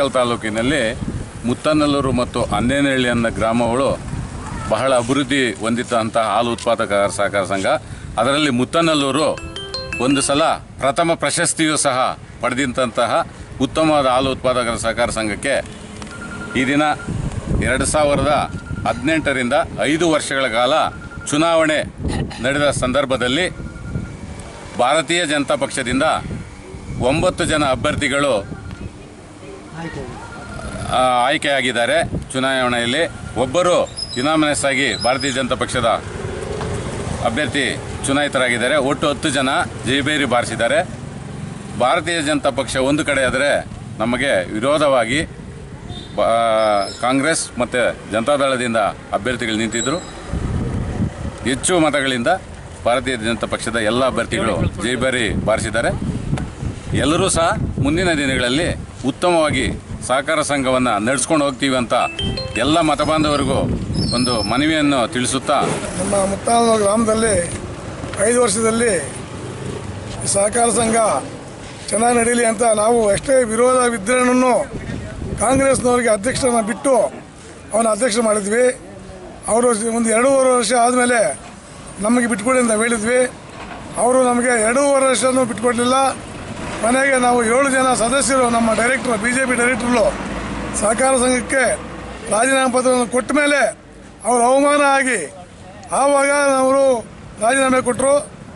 ಹಾನಗಲ್ ತಾಲೂಕಿನಲ್ಲಿ ಮುತ್ತನಲ್ಲೂರು ಮತ್ತು ಅಂದೇನಹಳ್ಳಿ ಅನ್ನೋ ಗ್ರಾಮಗಳು ಬಹಳ ಅಭಿವೃದ್ಧಿ ಹೊಂದಿದ್ದಂತಹ ಹಾಲು ಉತ್ಪಾದಕರ ಸಹಕಾರ ಸಂಘ ಅದರಲ್ಲಿ ಮುತ್ತನಲ್ಲೂರು ಒಂದು ಸಲ ಪ್ರಥಮ ಪ್ರಶಸ್ತಿಯೂ ಸಹ ಪಡೆದಂತಹ ಉತ್ತಮವಾದ ಹಾಲು ಉತ್ಪಾದಕರ ಸಹಕಾರ ಸಂಘಕ್ಕೆ ಈ ದಿನ ಎರಡು ಸಾವಿರದ ಹದಿನೆಂಟರಿಂದ ಐದು ವರ್ಷಗಳ ಕಾಲ ಚುನಾವಣೆ ನಡೆದ ಸಂದರ್ಭದಲ್ಲಿ ಭಾರತೀಯ ಜನತಾ ಪಕ್ಷದಿಂದ ಒಂಬತ್ತು ಜನ ಅಭ್ಯರ್ಥಿಗಳು ಆ, ಆಯ್ಕೆಯಾಗಿದ್ದಾರೆ ಚುನಾವಣೆಯಲ್ಲಿ ಒಬ್ಬರು ಯುನಾಮಿನಸ್ ಆಗಿ ಭಾರತೀಯ ಜನತಾ ಪಕ್ಷದ ಅಭ್ಯರ್ಥಿ ಚುನಾಯಿತರಾಗಿದ್ದಾರೆ ಒಟ್ಟು ಹತ್ತು ಜನ ಜೈಬೇರಿ ಬಾರಿಸಿದ್ದಾರೆ ಭಾರತೀಯ ಜನತಾ ಪಕ್ಷ ಒಂದು ಕಡೆ ಆದರೆ ನಮಗೆ ವಿರೋಧವಾಗಿ ಬಾ- ಕಾಂಗ್ರೆಸ್ ಮತ್ತು ಜನತಾದಳದಿಂದ ಅಭ್ಯರ್ಥಿಗಳು ನಿಂತಿದ್ದರು ಹೆಚ್ಚು ಮತಗಳಿಂದ ಭಾರತೀಯ ಜನತಾ ಪಕ್ಷದ ಎಲ್ಲ ಅಭ್ಯರ್ಥಿಗಳು ಜೈಬೇರಿ ಬಾರಿಸಿದ್ದಾರೆ ಎಲ್ಲರೂ ಸಹ ಮುಂದಿನ ದಿನಗಳಲ್ಲಿ ಉತ್ತಮವಾಗಿ ಸಹಕಾರ ಸಂಘವನ್ನು ನಡೆಸ್ಕೊಂಡು ಹೋಗ್ತೀವಿ ಅಂತ ಎಲ್ಲ ಮತಬಾಂಧವರಿಗೂ ಒಂದು ಮನವಿಯನ್ನು ತಿಳಿಸುತ್ತಾ ನಮ್ಮ ಮುತ್ತಾನ ಗ್ರಾಮದಲ್ಲಿ ಐದು ವರ್ಷದಲ್ಲಿ ಈ ಸಹಕಾರ ಸಂಘ ಚೆನ್ನಾಗಿ ನಡೀಲಿ ಅಂತ ನಾವು ಎಷ್ಟೇ ವಿರೋಧವಿದ್ರೂ ಕಾಂಗ್ರೆಸ್ನವರಿಗೆ ಅಧ್ಯಕ್ಷರನ್ನ ಬಿಟ್ಟು ಅವನ ಅಧ್ಯಕ್ಷ ಮಾಡಿದ್ವಿ ಅವರು ಒಂದು ಎರಡೂವರೆ ವರ್ಷ ಆದಮೇಲೆ ನಮಗೆ ಬಿಟ್ಕೊಡಿ ಅಂತ ಹೇಳಿದ್ವಿ ಅವರು ನಮಗೆ ಎರಡೂವರೆ ವರ್ಷನೂ ಬಿಟ್ಕೊಡ್ಲಿಲ್ಲ ಮನೆಗೆ ನಾವು ಏಳು ಜನ ಸದಸ್ಯರು ನಮ್ಮ ಡೈರೆಕ್ಟರ್ ಬಿ ಜೆ ಪಿ ಡೈರೆಕ್ಟ್ರು ಸಹಕಾರ ಸಂಘಕ್ಕೆ ರಾಜೀನಾಮೆ ಪತ್ರವನ್ನು ಕೊಟ್ಟ ಮೇಲೆ ಅವರು ಅವಮಾನ ಆಗಿ ಆವಾಗ ಅವರು ರಾಜೀನಾಮೆ ಕೊಟ್ಟರು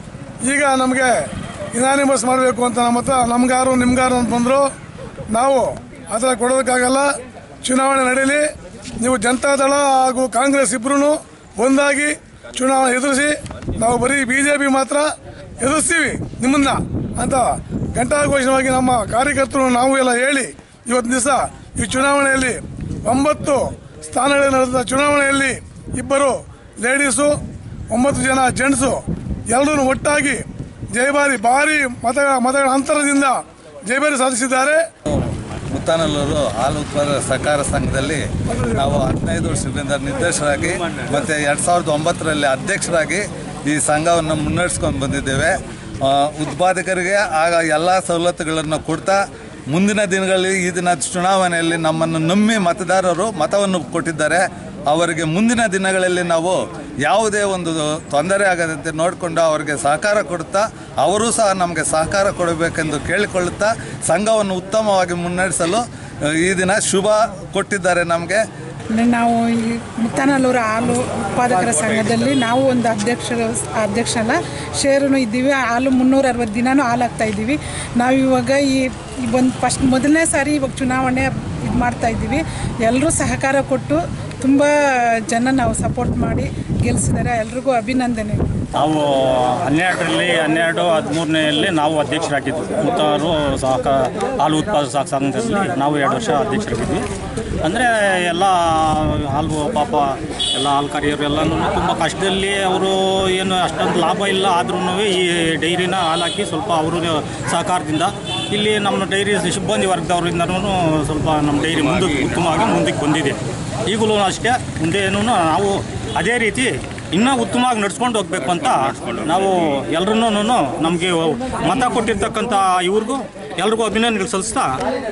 ಈಗ ನಮಗೆ ಇನಾನಿಮಸ್ ಮಾಡಬೇಕು ಅಂತ ನಮ್ಮ ಹತ್ರ ನಮ್ಗಾರು ನಿಮ್ಗಾರು ಅಂತ ಬಂದರು ನಾವು ಆ ಥರ ಕೊಡೋದಕ್ಕಾಗಲ್ಲ ಚುನಾವಣೆ ನಡೀಲಿ ನೀವು ಜನತಾದಳ ಹಾಗೂ ಕಾಂಗ್ರೆಸ್ ಇಬ್ಬರೂ ಒಂದಾಗಿ ಚುನಾವಣೆ ಎದುರಿಸಿ ನಾವು ಬರೀ ಬಿ ಜೆ ಪಿ ಮಾತ್ರ ಎದುರಿಸ್ತೀವಿ ನಿಮ್ಮನ್ನ ಅಂತ ಘಂಟಾಘೋಷವಾಗಿ ನಮ್ಮ ಕಾರ್ಯಕರ್ತರು ನಾವು ಎಲ್ಲ ಹೇಳಿ ಇವತ್ತು ದಿವಸ ಈ ಚುನಾವಣೆಯಲ್ಲಿ ಒಂಬತ್ತು ಸ್ಥಾನಗಳಲ್ಲಿ ನಡೆದ ಚುನಾವಣೆಯಲ್ಲಿ ಇಬ್ಬರು ಲೇಡೀಸು ಒಂಬತ್ತು ಜನ ಜೆಂಟ್ಸು ಎಲ್ಲರೂ ಒಟ್ಟಾಗಿ ಜಯಬಾರಿ ಭಾರಿ ಮತಗಳ ಮತಗಳ ಅಂತರದಿಂದ ಜಯಬಾರಿ ಸಾಧಿಸಿದ್ದಾರೆ ಮುತ್ತಾನಲ್ಲೂರು ಹಾಲು ಉತ್ಪಾದಕ ಸಹಕಾರ ಸಂಘದಲ್ಲಿ ನಾವು ಹದಿನೈದು ವರ್ಷದಿಂದ ನಿರ್ದೇಶಕರಾಗಿ ಮತ್ತು ಎರಡು ಸಾವಿರದ ಒಂಬತ್ತರಲ್ಲಿ ಅಧ್ಯಕ್ಷರಾಗಿ ಈ ಸಂಘವನ್ನು ಮುನ್ನಡೆಸ್ಕೊಂಡು ಬಂದಿದ್ದೇವೆ ಆ, ಉತ್ಪಾದಕರಿಗೆ ಆಗ ಎಲ್ಲ ಸವಲತ್ತುಗಳನ್ನು ಕೊಡ್ತಾ ಮುಂದಿನ ದಿನಗಳಲ್ಲಿ ಈ ದಿನ ಚುನಾವಣೆಯಲ್ಲಿ ನಮ್ಮನ್ನು ನಂಬಿ ಮತದಾರರು ಮತವನ್ನು ಕೊಟ್ಟಿದ್ದಾರೆ ಅವರಿಗೆ ಮುಂದಿನ ದಿನಗಳಲ್ಲಿ ನಾವು ಯಾವುದೇ ಒಂದು ತೊಂದರೆ ಆಗದಂತೆ ನೋಡಿಕೊಂಡು ಅವರಿಗೆ ಸಹಕಾರ ಕೊಡುತ್ತಾ ಅವರು ಸಹ ನಮಗೆ ಸಹಕಾರ ಕೊಡಬೇಕೆಂದು ಕೇಳಿಕೊಳ್ಳುತ್ತಾ ಸಂಘವನ್ನು ಉತ್ತಮವಾಗಿ ಮುನ್ನಡೆಸಲು ಆ, ಈ ದಿನ ಶುಭ ಕೊಟ್ಟಿದ್ದಾರೆ ನಮಗೆ ನಾವು ಈ ಮುತ್ತಾನಲ್ಲೂರು ಹಾಲು ಉತ್ಪಾದಕರ ಸಂಘದಲ್ಲಿ ನಾವು ಒಂದು ಅಧ್ಯಕ್ಷರು ಅಧ್ಯಕ್ಷನ ಶೇರು ಇದ್ದೀವಿ ಹಾಲು ಮುನ್ನೂರ ಅರವತ್ತು ದಿನನೂ ಹಾಲು ಹಾಕ್ತಾ ಇದ್ದೀವಿ ನಾವು ಇವಾಗ ಈ ಒಂದು ಫಸ್ಟ್ ಮೊದಲನೇ ಸಾರಿ ಇವಾಗ ಚುನಾವಣೆ ಇದು ಮಾಡ್ತಾ ಇದ್ದೀವಿ ಎಲ್ಲರೂ ಸಹಕಾರ ಕೊಟ್ಟು ತುಂಬ ಜನ ನಾವು ಸಪೋರ್ಟ್ ಮಾಡಿ ಗೆಲ್ಲಿಸಿದ್ದಾರೆ ಎಲ್ರಿಗೂ ಅಭಿನಂದನೆ ನಾವು ಹನ್ನೆರಡರಲ್ಲಿ ಹನ್ನೆರಡು ಹದಿಮೂರನೆಯಲ್ಲಿ ನಾವು ಅಧ್ಯಕ್ಷರಾಗಿದ್ವಿ ಮುತ್ತಾರು ಸಹಕ ಹಾಲು ಉತ್ಪಾದಕ ಸಹಕಾರ ಸಂಘದಲ್ಲಿ ನಾವು ಎರಡು ವರ್ಷ ಅಧ್ಯಕ್ಷರಾಗಿದ್ವಿ ಅಂದರೆ ಎಲ್ಲ ಹಾಲು ಪಾಪ ಎಲ್ಲ ಹಾಲು ಕರಿಯೋರು ಎಲ್ಲನೂ ತುಂಬ ಕಷ್ಟದಲ್ಲಿ ಅವರು ಏನು ಅಷ್ಟೊಂದು ಲಾಭ ಇಲ್ಲ ಆದ್ರೂ ಈ ಡೈರಿನ ಹಾಲು ಹಾಕಿ ಸ್ವಲ್ಪ ಅವರು ಸಹಕಾರದಿಂದ ಇಲ್ಲಿ ನಮ್ಮ ಡೈರಿ ಸಿಬ್ಬಂದಿ ವರ್ಗದವರಿಂದನೂ ಸ್ವಲ್ಪ ನಮ್ಮ ಡೈರಿ ಮುಂದಕ್ಕೆ ಉತ್ತಮವಾಗಿ ಮುಂದಕ್ಕೆ ಬಂದಿದೆ ಈಗಲೂ ಅಷ್ಟೇ ಮುಂದೇನೂ ನಾವು ಅದೇ ರೀತಿ ಇನ್ನೂ ಉತ್ತಮವಾಗಿ ನಡ್ಸ್ಕೊಂಡು ಹೋಗ್ಬೇಕು ಅಂತ ನಾವು ಎಲ್ರೂ ನಮಗೆ ಮತ ಕೊಟ್ಟಿರ್ತಕ್ಕಂಥ ಇವ್ರಿಗೂ ಎಲ್ರಿಗೂ ಅಭಿನಂದನೆ ಸಲ್ಲಿಸ್ತಾ